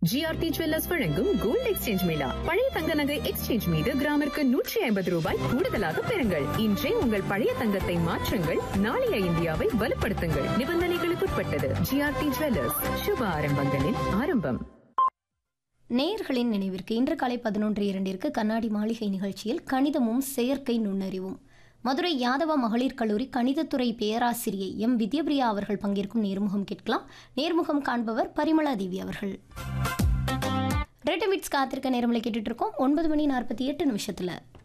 GRT jewellers வழங்கும் gold exchange மேளா பழைய தங்க நகை எக்ஸ்சேஞ்ச் மீது கிராமிற்கு நூற்றி ஐம்பது ரூபாய் கூடுதலாக பெறுங்கள் இன்றே உங்கள் பழைய தங்கத்தை மாற்றுங்கள் நாளைய இந்தியாவை வலுப்படுத்துங்கள் நிபந்தனைகளுக்குட்பட்டது ஜிஆர்டி ஜுவல்லர்ஸ் சுப ஆரம்பங்களின் ஆரம்பம் நேயர்களின் நினைவிற்கு இன்று காலை பதினொன்று இரண்டிற்கு கண்ணாடி மாளிகை நிகழ்ச்சியில் கணிதமும் செயற்கை நுண்ணறிவும் மதுரை யாதவ மகளிர் கல்லூரி கணிதத்துறை பேராசிரியை எம் வித்யபிரியா அவர்கள் பங்கேற்கும் நேர்முகம் கேட்கலாம் நேர்முகம் காண்பவர் பரிமளா தேவி அவர்கள் ரெட்டு மிட்ஸ் காத்திருக்க நேரமில் கேட்டுட்டு இருக்கோம் ஒன்பது மணி நாற்பத்தி எட்டு நிமிஷத்தில்